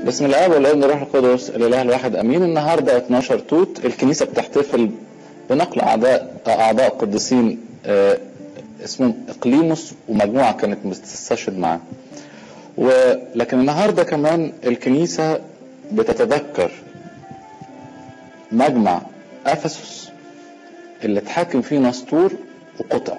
بسم الله والابن والروح القدس الاله الواحد امين النهارده 12 توت الكنيسه بتحتفل بنقل اعضاء اعضاء قديسين آه، اسمهم اقليموس ومجموعه كانت بتستشهد معاه ولكن النهارده كمان الكنيسه بتتذكر مجمع افسس اللي اتحاكم فيه نسطور وقطع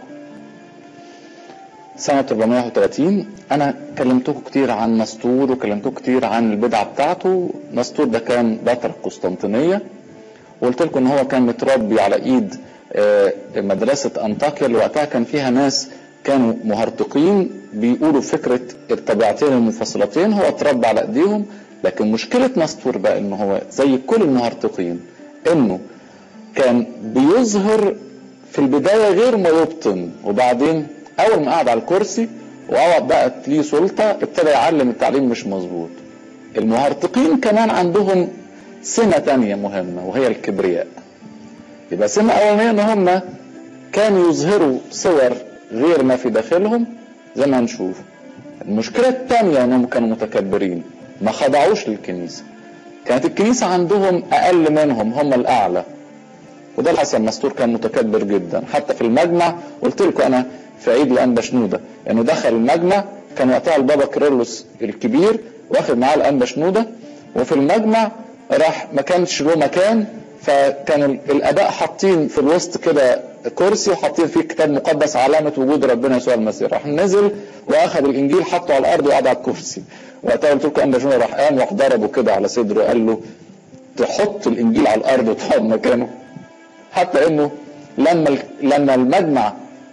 سنة 430 أنا كلمتكم كتير عن نسطور وكلمتكم كتير عن البدعة بتاعته نسطور ده كان بطرك قسطنطينية وقلت لكم إن هو كان متربي على إيد آه، مدرسة أنطاكيا اللي وقتها كان فيها ناس كانوا مهرطقين بيقولوا فكرة الطبيعتين المنفصلتين هو اتربى على ايديهم لكن مشكلة نسطور بقى ان هو زي كل المهرطقين انه كان بيظهر في البداية غير ما يبطن وبعدين اول ما قعد على الكرسي وقعد بقى ليه سلطة ابتدى يعلم التعليم مش مظبوط المهرطقين كمان عندهم سمة تانية مهمة وهي الكبرياء يبقى سمة أولانية إن هم كانوا يظهروا صور غير ما في داخلهم زي ما هنشوف المشكلة الثانية انهم كانوا متكبرين ما خضعوش للكنيسة كانت الكنيسة عندهم اقل منهم هم الاعلى وده اللي حصل مستور كان متكبر جدا حتى في المجمع قلت لكم انا في عيد الانبا شنودة انه دخل المجمع كان وقتها البابا كيرلس الكبير واخد معاه الانبا شنودة وفي المجمع راح ما كانش له مكان فكان الاباء حاطين في الوسط كده كرسي وحاطين فيه كتاب مقدس علامه وجود ربنا يسوع المسيح راح نزل واخذ الانجيل حطه على الارض وقعد على الكرسي وقتها قلت لكم انبا شنودة راح قام وراح ضربه كده على صدره وقال له تحط الانجيل على الارض وتقعد مكانه حتى انه لما لما المجمع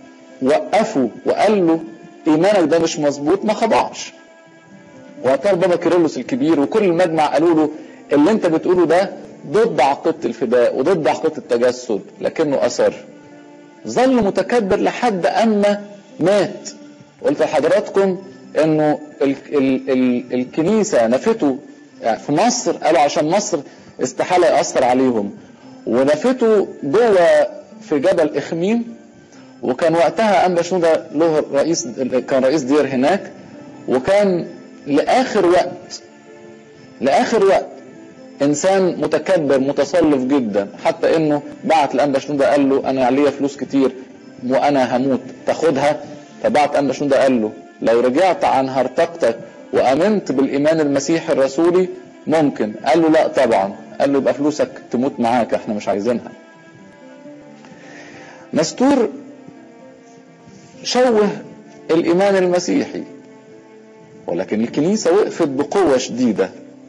وقفوا وقال له ايمانك ده مش مظبوط ما خضعش وقتها البابا كيرلس الكبير وكل المجمع قالوا له اللي انت بتقوله ده ضد عقيده الفداء وضد عقيده التجسد لكنه اصر ظل متكبر لحد اما مات قلت لحضراتكم انه ال ال ال الكنيسه نفته يعني في مصر قالوا عشان مصر استحاله ياثر عليهم ونفته جوه في جبل اخميم وكان وقتها انبا شنودة له رئيس كان رئيس دير هناك وكان لاخر وقت لاخر وقت انسان متكبر متصلف جدا حتى انه بعت لانبا شنودة قال له انا عليا فلوس كتير وانا هموت تاخدها فبعت انبا شنودة قال له لو رجعت عن هرطقتك وامنت بالايمان المسيحي الرسولي ممكن قال له لا طبعا قال له يبقى فلوسك تموت معاك احنا مش عايزينها نستور شوه الايمان المسيحي ولكن الكنيسه وقفت بقوه شديده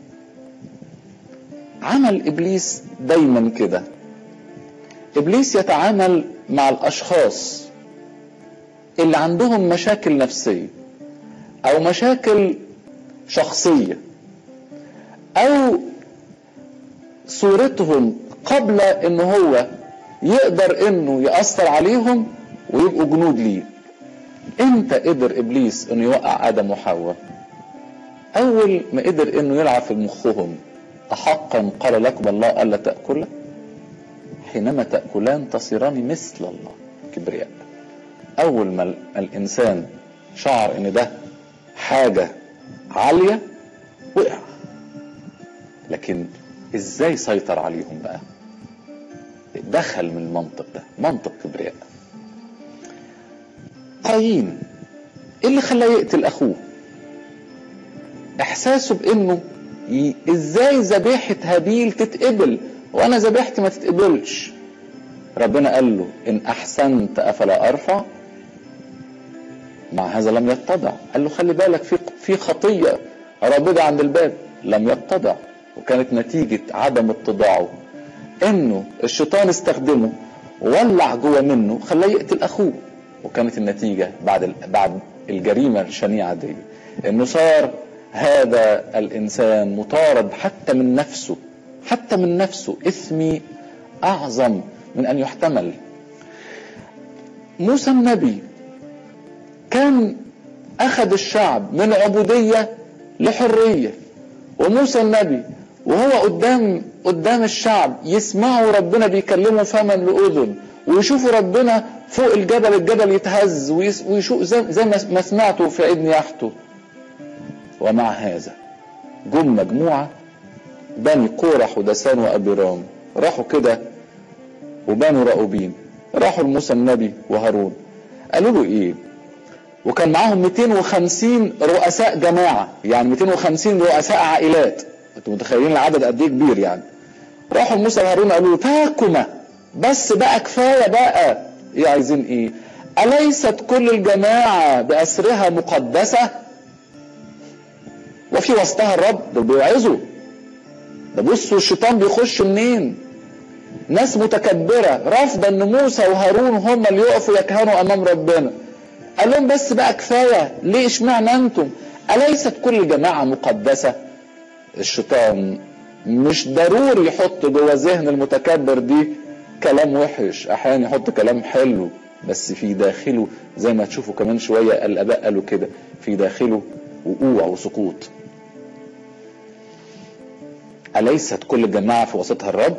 عمل ابليس دايما كده ابليس يتعامل مع الاشخاص اللي عندهم مشاكل نفسيه او مشاكل شخصيه او صورتهم قبل ان هو يقدر انه ياثر عليهم ويبقوا جنود ليه امتى قدر ابليس انه يوقع ادم وحواء اول ما قدر انه يلعب في مخهم احقا قال لكم الله الا تاكلا حينما تاكلان تصيران مثل الله كبرياء اول ما الانسان شعر ان ده حاجه عاليه وقع لكن ازاي سيطر عليهم بقى دخل من المنطق ده منطق كبرياء قايين ايه اللي خلاه يقتل اخوه احساسه بانه ي... ازاي ذبيحة هابيل تتقبل وانا ذبيحتي ما تتقبلش ربنا قال له ان احسنت افلا ارفع مع هذا لم يتضع قال له خلي بالك في في خطيه رابضه عند الباب لم يتضع وكانت نتيجه عدم اتضاعه انه الشيطان استخدمه ولع جوه منه خلاه يقتل اخوه وكانت النتيجه بعد بعد الجريمه الشنيعه دي انه صار هذا الانسان مطارد حتى من نفسه حتى من نفسه اثمي اعظم من ان يحتمل موسى النبي كان اخذ الشعب من عبوديه لحريه وموسى النبي وهو قدام قدام الشعب يسمعوا ربنا بيكلموا فما لاذن ويشوفوا ربنا فوق الجبل الجبل يتهز ويشوف زي, زي ما سمعتوا في عيد نياحته ومع هذا جم مجموعة بني قورح ودسان وأبيرام راحوا كده وبنوا راؤوبين راحوا لموسى النبي وهارون قالوا له ايه وكان معاهم 250 رؤساء جماعة يعني 250 رؤساء عائلات انتوا متخيلين العدد قد ايه كبير يعني راحوا لموسى وهارون قالوا له تاكما بس بقى كفاية بقى ايه عايزين ايه أليست كل الجماعة بأسرها مقدسة وفي وسطها الرب دول بيوعظوا ده بصوا الشيطان بيخش منين ناس متكبرة رافضة ان موسى وهارون هم اللي يقفوا يكهنوا امام ربنا قال لهم بس بقى كفاية ليه اشمعنى انتم أليست كل الجماعة مقدسة الشيطان مش ضروري يحط جوه ذهن المتكبر دي كلام وحش احيانا يحط كلام حلو بس في داخله زي ما تشوفوا كمان شوية الاباء قالوا كده في داخله وقوع وسقوط أليست كل الجماعة في وسطها الرب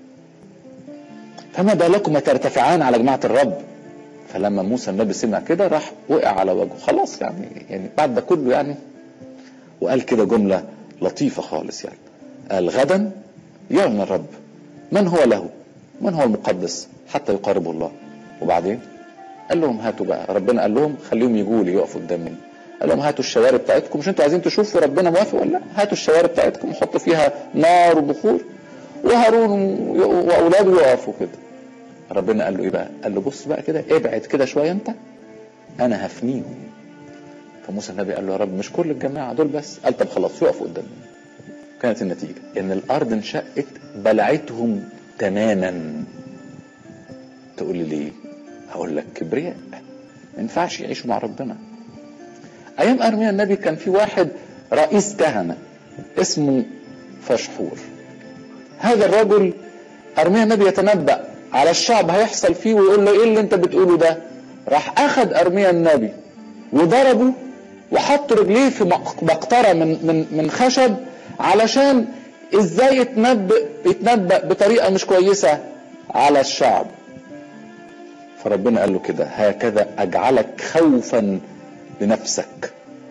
فما بالكم ترتفعان على جماعة الرب فلما موسى النبي سمع كده راح وقع على وجهه خلاص يعني يعني بعد ده كله يعني وقال كده جملة لطيفة خالص يعني قال غدا يعلن الرب من هو له من هو المقدس حتى يقاربه الله وبعدين قال لهم هاتوا بقى ربنا قال لهم خليهم يجوا لي يقفوا قدامي قال لهم هاتوا الشوارب بتاعتكم مش انتوا عايزين تشوفوا ربنا موافق ولا لا هاتوا الشوارب بتاعتكم وحطوا فيها نار وبخور وهارون واولاده يقفوا كده ربنا قال له ايه بقى قال له بص بقى كده ابعد كده شويه انت انا هفنيهم فموسى النبي قال له يا رب مش كل الجماعه دول بس قال طب خلاص يقفوا قدامي كانت النتيجه ان الارض انشقت بلعتهم تماما تقول لي ليه هقول لك كبرياء ما ينفعش يعيشوا مع ربنا ايام ارميا النبي كان في واحد رئيس كهنه اسمه فشحور هذا الرجل ارميا النبي يتنبأ على الشعب هيحصل فيه ويقول له ايه اللي انت بتقوله ده راح اخذ ارميا النبي وضربه وحط رجليه في مقطره من من من خشب علشان ازاي يتنبأ يتنبأ بطريقه مش كويسه على الشعب فربنا قال له كده هكذا اجعلك خوفا لنفسك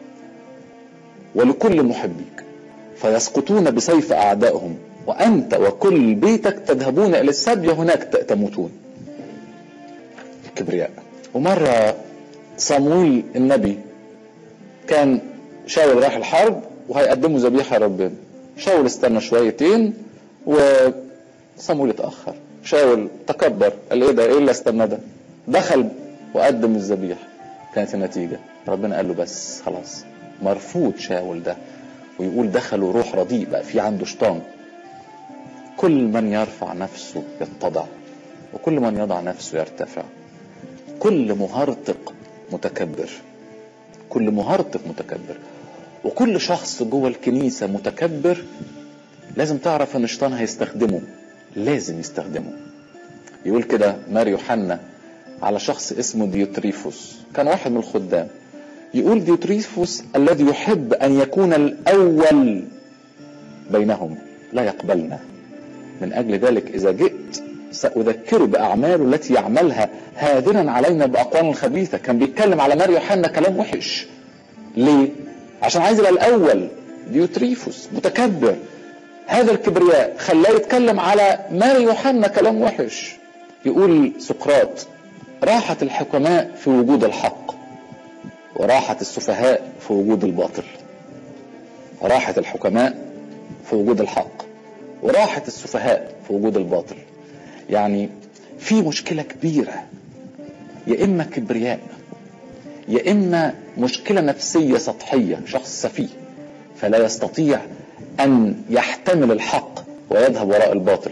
ولكل محبيك فيسقطون بسيف اعدائهم وانت وكل بيتك تذهبون الى السبي وهناك تموتون الكبرياء ومره صمويل النبي كان شاول راح الحرب وهيقدموا ذبيحه ربنا شاول استنى شويتين وصمويل اتاخر شاول تكبر قال ايه ده ايه اللي استنى ده دخل وقدم الذبيحه كانت النتيجه ربنا قال له بس خلاص مرفوض شاول ده ويقول دخلوا روح رديء بقى في عنده شيطان كل من يرفع نفسه يتضع وكل من يضع نفسه يرتفع كل مهرطق متكبر كل مهرطق متكبر وكل شخص جوه الكنيسة متكبر لازم تعرف ان الشيطان هيستخدمه لازم يستخدمه يقول كده ماري يوحنا على شخص اسمه ديوتريفوس كان واحد من الخدام يقول ديوتريفوس الذي يحب ان يكون الاول بينهم لا يقبلنا من أجل ذلك إذا جئت سأذكره بأعماله التي يعملها هادنا علينا بأقوال خبيثة كان بيتكلم على ماريو يوحنا كلام وحش ليه؟ عشان عايز يبقى الأول ديوتريفوس متكبر هذا الكبرياء خلاه يتكلم على ماري يوحنا كلام وحش يقول سقراط راحت الحكماء في وجود الحق وراحت السفهاء في وجود الباطل راحت الحكماء في وجود الحق وراحت السفهاء في وجود الباطل يعني في مشكلة كبيرة يا إما كبرياء يا إما مشكلة نفسية سطحية شخص سفيه فلا يستطيع أن يحتمل الحق ويذهب وراء الباطل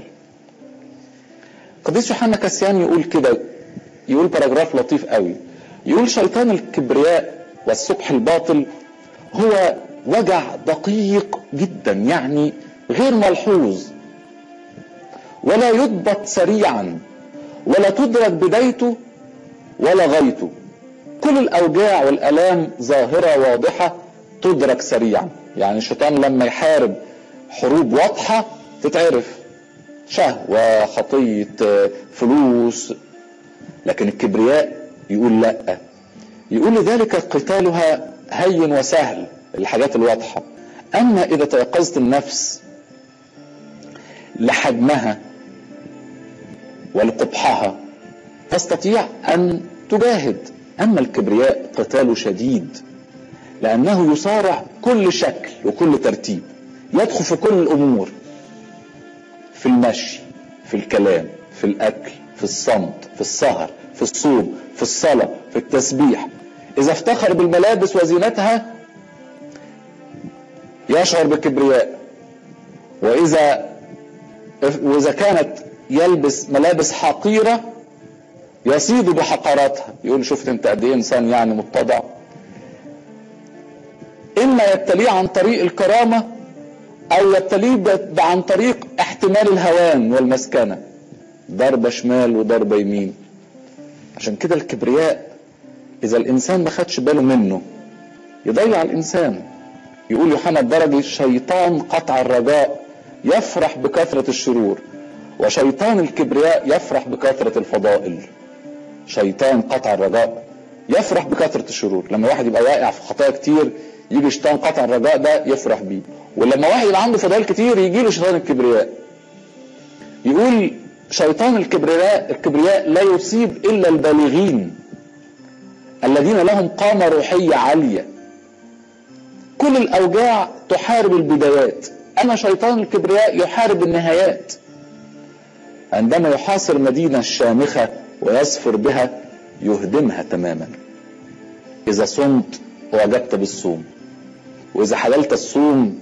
قديس يوحنا كاسيان يقول كده يقول باراجراف لطيف قوي يقول شيطان الكبرياء والسبح الباطل هو وجع دقيق جدا يعني غير ملحوظ ولا يضبط سريعا ولا تدرك بدايته ولا غايته كل الاوجاع والالام ظاهره واضحه تدرك سريعا يعني الشيطان لما يحارب حروب واضحه تتعرف شهوه خطيه فلوس لكن الكبرياء يقول لا يقول لذلك قتالها هين وسهل الحاجات الواضحه أما إذا تيقظت النفس لحجمها ولقبحها تستطيع أن تجاهد أما الكبرياء قتاله شديد لأنه يصارع كل شكل وكل ترتيب يدخل في كل الأمور في المشي في الكلام في الأكل في الصمت في السهر في الصوم في الصلاة في التسبيح إذا افتخر بالملابس وزينتها يشعر بالكبرياء وإذا وإذا كانت يلبس ملابس حقيرة يصيد بحقاراتها يقول شفت انت قد ايه انسان يعني متضع اما يبتليه عن طريق الكرامة او يبتليه عن طريق احتمال الهوان والمسكنة ضربة شمال وضربة يمين عشان كده الكبرياء اذا الانسان ما خدش باله منه يضيع الانسان يقول يوحنا الدرجي الشيطان قطع الرجاء يفرح بكثرة الشرور وشيطان الكبرياء يفرح بكثرة الفضائل شيطان قطع الرجاء يفرح بكثرة الشرور لما واحد يبقى واقع في خطايا كتير يجي شيطان قطع الرجاء ده يفرح بيه ولما واحد يبقى عنده فضائل كتير يجي له شيطان الكبرياء يقول شيطان الكبرياء الكبرياء لا يصيب الا البالغين الذين لهم قامة روحية عالية كل الاوجاع تحارب البدايات اما شيطان الكبرياء يحارب النهايات عندما يحاصر مدينة الشامخة ويسفر بها يهدمها تماما إذا صمت أعجبت بالصوم وإذا حللت الصوم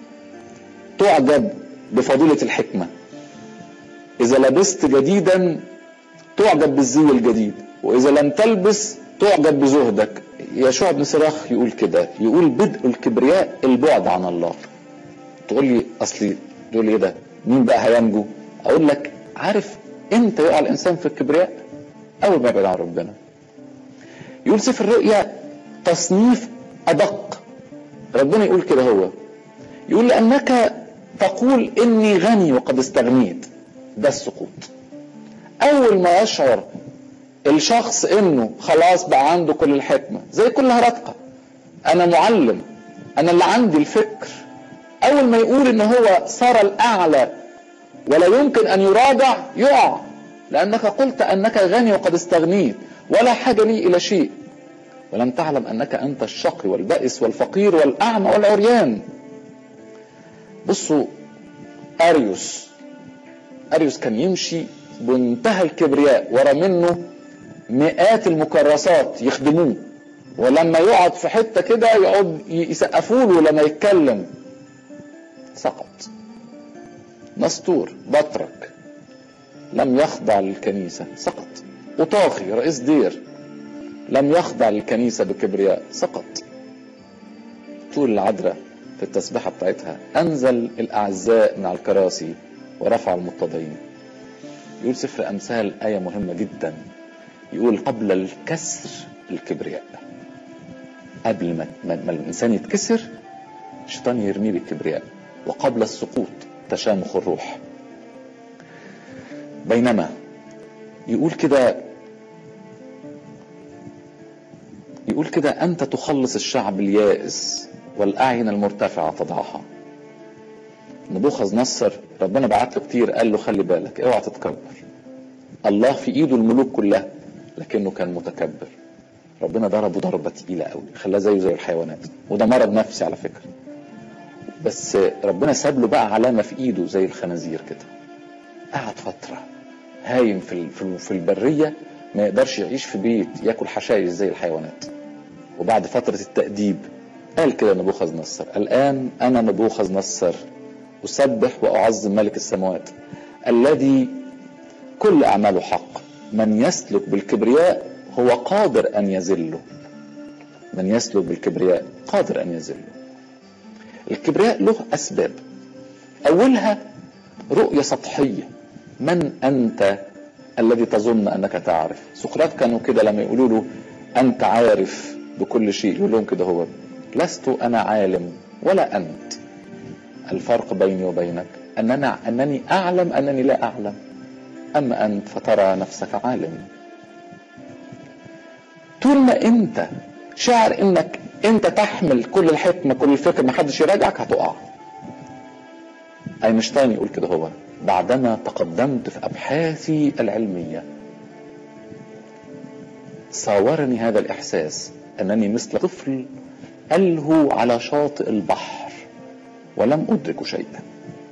تعجب بفضيلة الحكمة إذا لبست جديدا تعجب بالزي الجديد وإذا لم تلبس تعجب بزهدك يشوع بن صراخ يقول كده يقول بدء الكبرياء البعد عن الله تقول لي أصلي تقول لي إيه ده مين بقى هينجو أقول لك عارف امتى يقع الانسان في الكبرياء اول ما يبعد عن ربنا يقول سفر الرؤيا تصنيف ادق ربنا يقول كده هو يقول لانك تقول اني غني وقد استغنيت ده السقوط اول ما يشعر الشخص انه خلاص بقى عنده كل الحكمة زي كل هرطقة انا معلم انا اللي عندي الفكر اول ما يقول ان هو صار الاعلى ولا يمكن ان يراجع يقع لانك قلت انك غني وقد استغنيت ولا حاجه لي الى شيء ولم تعلم انك انت الشقي والبائس والفقير والاعمى والعريان بصوا اريوس اريوس كان يمشي بمنتهى الكبرياء ورا منه مئات المكرسات يخدموه ولما يقعد في حته كده يقعد يسقفوا له لما يتكلم سقط نسطور بطرك لم يخضع للكنيسة سقط وطاغي رئيس دير لم يخضع للكنيسة بكبرياء سقط طول العذراء في التسبيحة بتاعتها أنزل الأعزاء من على الكراسي ورفع المتضعين يقول سفر أمثال آية مهمة جدا يقول قبل الكسر الكبرياء قبل ما, ما الإنسان يتكسر الشيطان يرميه بالكبرياء وقبل السقوط تشامخ الروح بينما يقول كده يقول كده أنت تخلص الشعب اليائس والأعين المرتفعة تضعها نبوخذ نصر ربنا بعت له كتير قال له خلي بالك اوعى تتكبر الله في ايده الملوك كلها لكنه كان متكبر ربنا ضربه ضربة تقيلة قوي خلاه زيه زي الحيوانات وده مرض نفسي على فكرة بس ربنا ساب له بقى علامة في ايده زي الخنازير كده قعد فترة هايم في في البرية ما يقدرش يعيش في بيت ياكل حشايش زي الحيوانات وبعد فترة التأديب قال كده نبوخذ نصر الآن أنا نبوخذ نصر أسبح وأعظم ملك السماوات الذي كل أعماله حق من يسلك بالكبرياء هو قادر أن يذله من يسلك بالكبرياء قادر أن يذله الكبرياء له أسباب أولها رؤية سطحية من أنت الذي تظن أنك تعرف سقراط كانوا كده لما يقولوا له أنت عارف بكل شيء يقول لهم كده هو لست أنا عالم ولا أنت الفرق بيني وبينك أننا أنني أعلم أنني لا أعلم أما أنت فترى نفسك عالم طول ما أنت شاعر أنك انت تحمل كل الحكمه كل الفكر ما حدش يراجعك هتقع اينشتاين يقول كده هو بعدما تقدمت في ابحاثي العلميه صاورني هذا الاحساس انني مثل طفل الهو على شاطئ البحر ولم ادرك شيئا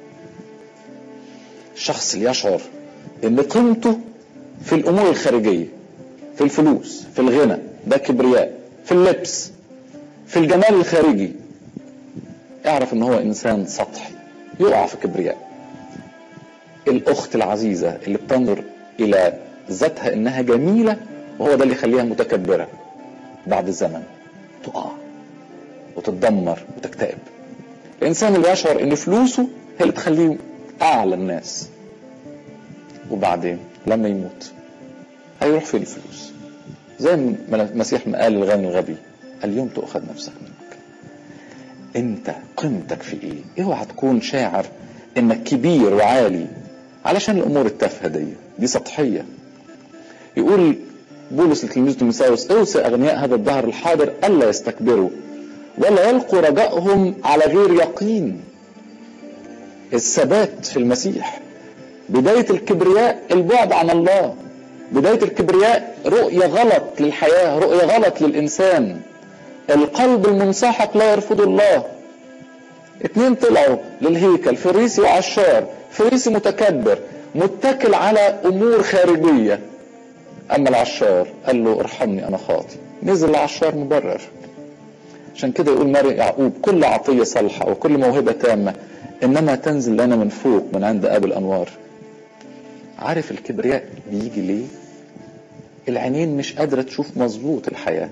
الشخص اللي يشعر ان قيمته في الامور الخارجيه في الفلوس في الغنى ده كبرياء في اللبس في الجمال الخارجي اعرف ان هو انسان سطحي يقع في كبرياء الاخت العزيزه اللي بتنظر الى ذاتها انها جميله وهو ده اللي يخليها متكبره بعد زمن تقع وتتدمر وتكتئب الانسان اللي يشعر ان فلوسه هي اللي تخليه اعلى الناس وبعدين لما يموت هيروح فين الفلوس زي ما المسيح ما قال للغني الغبي اليوم تؤخذ نفسك منك انت قيمتك في ايه اوعى تكون شاعر انك كبير وعالي علشان الامور التافهه دي دي سطحيه يقول بولس لتلميذ تيموثاوس اوصي اغنياء هذا الدهر الحاضر الا يستكبروا ولا يلقوا رجائهم على غير يقين الثبات في المسيح بداية الكبرياء البعد عن الله بداية الكبرياء رؤية غلط للحياة رؤية غلط للإنسان القلب المنسحق لا يرفض الله اتنين طلعوا للهيكل فريسي وعشار فريسي متكبر متكل على أمور خارجية أما العشار قال له ارحمني أنا خاطي نزل العشار مبرر عشان كده يقول ماري يعقوب كل عطية صالحة وكل موهبة تامة إنما تنزل لنا من فوق من عند أبي الأنوار عارف الكبرياء بيجي ليه العينين مش قادرة تشوف مظبوط الحياة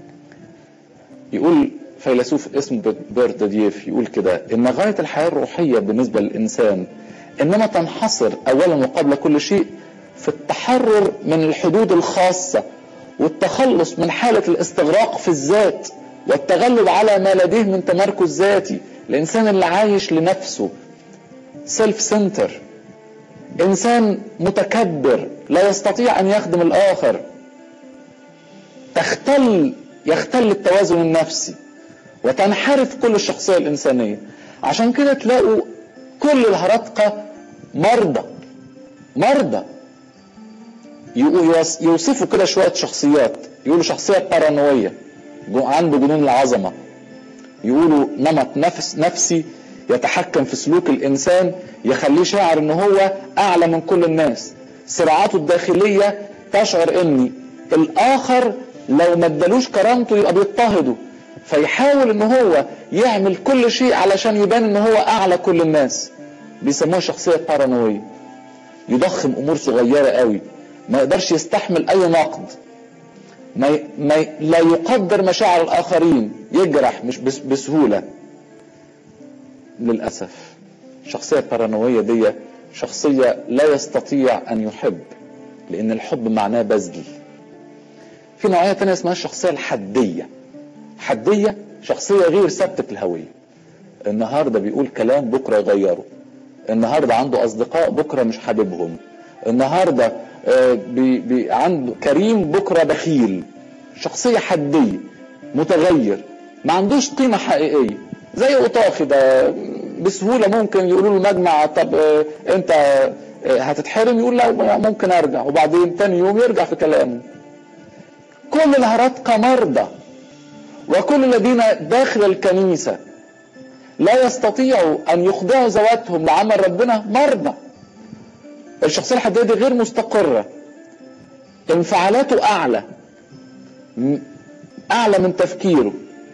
يقول فيلسوف اسمه بيرت دييف يقول كده ان غاية الحياة الروحية بالنسبة للإنسان انما تنحصر اولا وقبل كل شيء في التحرر من الحدود الخاصة والتخلص من حالة الاستغراق في الذات والتغلب على ما لديه من تمركز ذاتي الانسان اللي عايش لنفسه سيلف سنتر انسان متكبر لا يستطيع ان يخدم الاخر تختل يختل التوازن النفسي وتنحرف كل الشخصيه الانسانيه عشان كده تلاقوا كل الهرطقه مرضى مرضى يوصفوا كده شويه شخصيات يقولوا شخصيه بارانويه عنده جنون العظمه يقولوا نمط نفس نفسي يتحكم في سلوك الانسان يخليه شاعر ان هو اعلى من كل الناس صراعاته الداخليه تشعر ان الاخر لو ما ادالوش كرامته يبقى بيضطهده فيحاول ان هو يعمل كل شيء علشان يبان ان هو اعلى كل الناس بيسموها شخصيه بارانويه يضخم امور صغيره قوي ما يقدرش يستحمل اي نقد ما, ما لا يقدر مشاعر الاخرين يجرح مش بس بسهوله للاسف الشخصيه البارانويه دي شخصيه لا يستطيع ان يحب لان الحب معناه بذل في نوعيه تانية اسمها الشخصيه الحديه حديه شخصيه غير ثابته الهويه النهارده بيقول كلام بكره يغيره النهارده عنده اصدقاء بكره مش حاببهم النهارده بي بي عنده كريم بكره بخيل شخصيه حديه متغير ما عندوش قيمه حقيقيه زي اوطاخي ده بسهوله ممكن يقولوا له مجمع طب انت هتتحرم يقول لا ممكن ارجع وبعدين تاني يوم يرجع في كلامه كل الهرطقه مرضى وكل الذين داخل الكنيسه لا يستطيعوا ان يخضعوا ذواتهم لعمل ربنا مرضى الشخصيه الحديه دي غير مستقره انفعالاته اعلى اعلى من تفكيره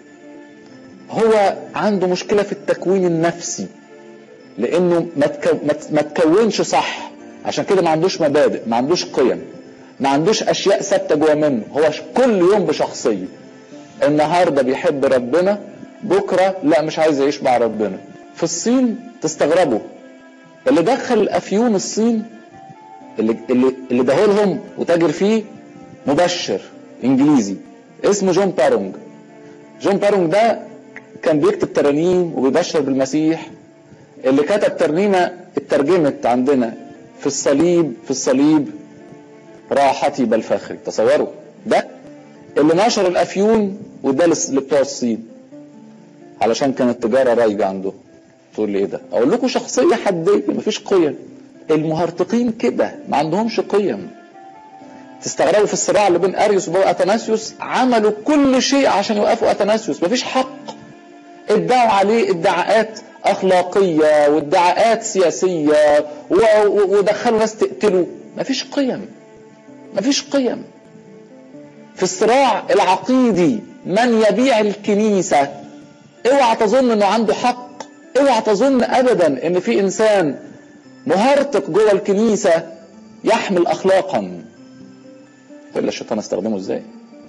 هو عنده مشكله في التكوين النفسي لانه ما, تكو... ما تكونش صح عشان كده ما عندوش مبادئ ما عندوش قيم ما عندوش اشياء ثابته جوه منه هو كل يوم بشخصيه النهارده بيحب ربنا بكره لا مش عايز يعيش مع ربنا في الصين تستغربوا اللي دخل الافيون الصين اللي اللي اللي دهولهم وتاجر فيه مبشر انجليزي اسمه جون بارونج جون بارونج ده كان بيكتب ترانيم وبيبشر بالمسيح اللي كتب ترنيمه اترجمت عندنا في الصليب في الصليب راحتي بل فخري تصوروا ده اللي نشر الافيون وده لبتوع الصين علشان كانت التجاره رايجه عنده تقول لي ايه ده اقول لكم شخصيه حديه مفيش قيم المهرطقين كده ما عندهمش قيم تستغربوا في الصراع اللي بين اريوس واثناسيوس عملوا كل شيء عشان يوقفوا اثناسيوس مفيش حق ادعوا عليه ادعاءات اخلاقيه وادعاءات سياسيه ودخلوا ناس تقتله مفيش قيم مفيش قيم في الصراع العقيدي من يبيع الكنيسه اوعى تظن انه عنده حق اوعى تظن ابدا ان في انسان مهرطق جوه الكنيسه يحمل اخلاقا الا الشيطان استخدمه ازاي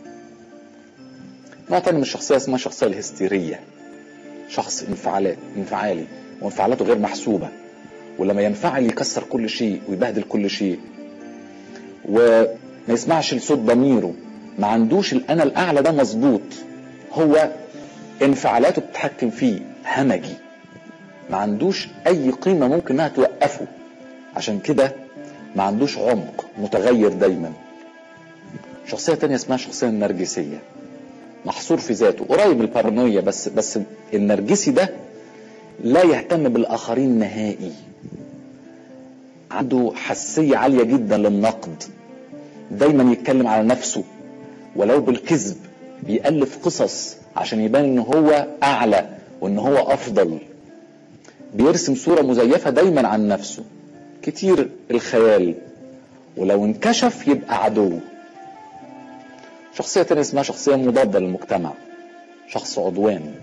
نوع تاني من الشخصيه اسمها الشخصيه الهستيريه شخص انفعالات انفعالي وانفعالاته غير محسوبه ولما ينفعل يكسر كل شيء ويبهدل كل شيء وما يسمعش لصوت ضميره ما عندوش الانا الاعلى ده مظبوط هو انفعالاته بتتحكم فيه همجي ما عندوش اي قيمه ممكن انها توقفه عشان كده ما عندوش عمق متغير دايما شخصيه تانية اسمها الشخصيه النرجسيه محصور في ذاته قريب من البارانويا بس بس النرجسي ده لا يهتم بالاخرين نهائي عنده حساسيه عاليه جدا للنقد دايما يتكلم على نفسه ولو بالكذب بيألف قصص عشان يبان ان هو اعلى وان هو افضل بيرسم صورة مزيفة دايما عن نفسه كتير الخيال ولو انكشف يبقى عدو شخصية تانية اسمها شخصية مضادة للمجتمع شخص عدواني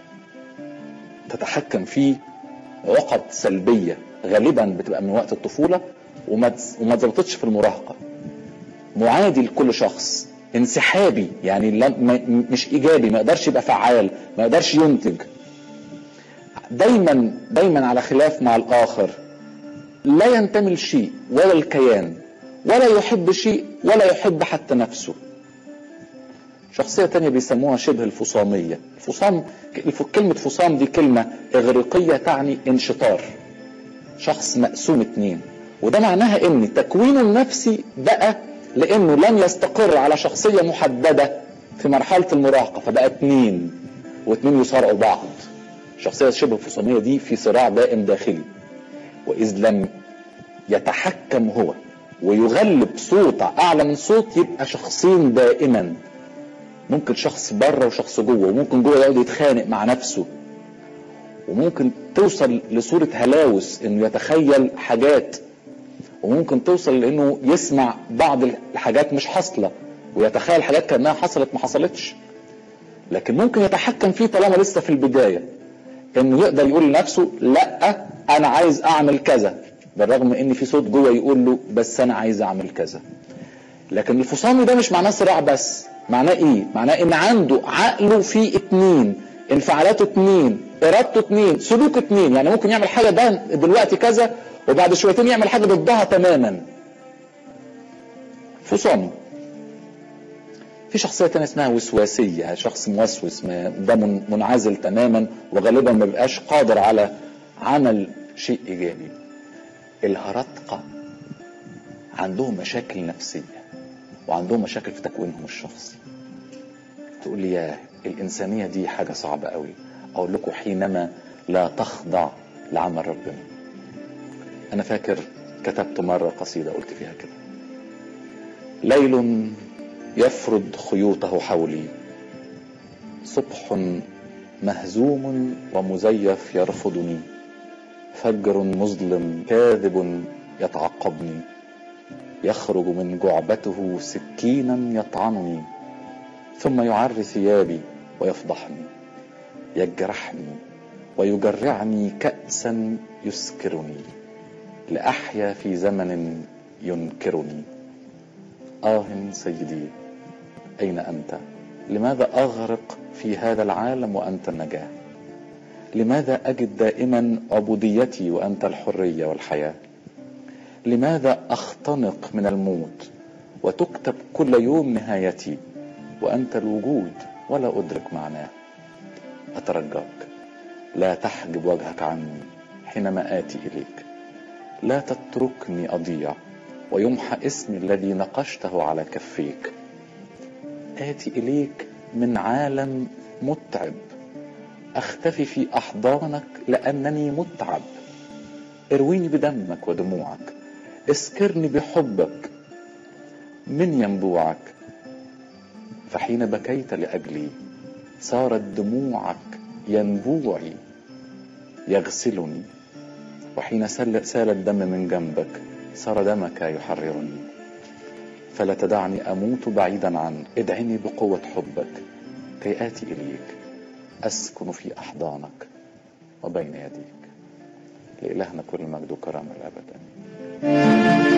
تتحكم فيه عقد سلبية غالبا بتبقى من وقت الطفولة وما وما اتظبطتش في المراهقة معادي لكل شخص انسحابي يعني مش ايجابي ما يقدرش يبقى فعال ما يقدرش ينتج دايما دايما على خلاف مع الاخر لا ينتمي لشيء ولا الكيان ولا يحب شيء ولا يحب حتى نفسه شخصية تانية بيسموها شبه الفصامية الفصام كلمة فصام دي كلمة إغريقية تعني انشطار شخص مقسوم اتنين وده معناها ان تكوينه النفسي بقى لانه لم يستقر على شخصية محددة في مرحلة المراهقة فبقى اتنين واتنين يصارعوا بعض الشخصية شبه الفصامية دي في صراع دائم داخلي وإذ لم يتحكم هو ويغلب صوت أعلى من صوت يبقى شخصين دائما ممكن شخص بره وشخص جوه وممكن جوه يقعد يتخانق مع نفسه وممكن توصل لصورة هلاوس انه يتخيل حاجات وممكن توصل لانه يسمع بعض الحاجات مش حاصلة ويتخيل حاجات كانها حصلت ما حصلتش لكن ممكن يتحكم فيه طالما لسه في البداية انه يقدر يقول لنفسه لا انا عايز اعمل كذا بالرغم ان في صوت جوه يقول له بس انا عايز اعمل كذا لكن الفصامي ده مش معناه صراع بس معناه ايه معناه ان عنده عقله فيه اتنين انفعالاته اتنين ارادته اتنين سلوك اتنين يعني ممكن يعمل حاجه ده دلوقتي كذا وبعد شويتين يعمل حاجه ضدها تماما فصامي في شخصية تانية اسمها وسواسية شخص موسوس ده منعزل تماما وغالبا ما بيبقاش قادر على عمل شيء إيجابي الهرطقة عندهم مشاكل نفسية وعندهم مشاكل في تكوينهم الشخصي تقول لي يا الإنسانية دي حاجة صعبة قوي أقول لكم حينما لا تخضع لعمل ربنا أنا فاكر كتبت مرة قصيدة قلت فيها كده ليل يفرض خيوطه حولي صبح مهزوم ومزيف يرفضني فجر مظلم كاذب يتعقبني يخرج من جعبته سكينا يطعنني ثم يعري ثيابي ويفضحني يجرحني ويجرعني كأسا يسكرني لأحيا في زمن ينكرني آه سيدي أين أنت؟ لماذا أغرق في هذا العالم وأنت النجاة؟ لماذا أجد دائما عبوديتي وأنت الحرية والحياة؟ لماذا أختنق من الموت وتكتب كل يوم نهايتي وأنت الوجود ولا أدرك معناه؟ أترجاك لا تحجب وجهك عني حينما آتي إليك لا تتركني أضيع ويمحى اسمي الذي نقشته على كفيك آتي إليك من عالم متعب أختفي في أحضانك لأنني متعب ارويني بدمك ودموعك اسكرني بحبك من ينبوعك فحين بكيت لأجلي صارت دموعك ينبوعي يغسلني وحين سال الدم من جنبك صار دمك يحررني فلا تدعني أموت بعيدا عنك ادعني بقوة حبك كي آتي إليك أسكن في أحضانك وبين يديك لإلهنا كل مجد وكرم الأبد آمين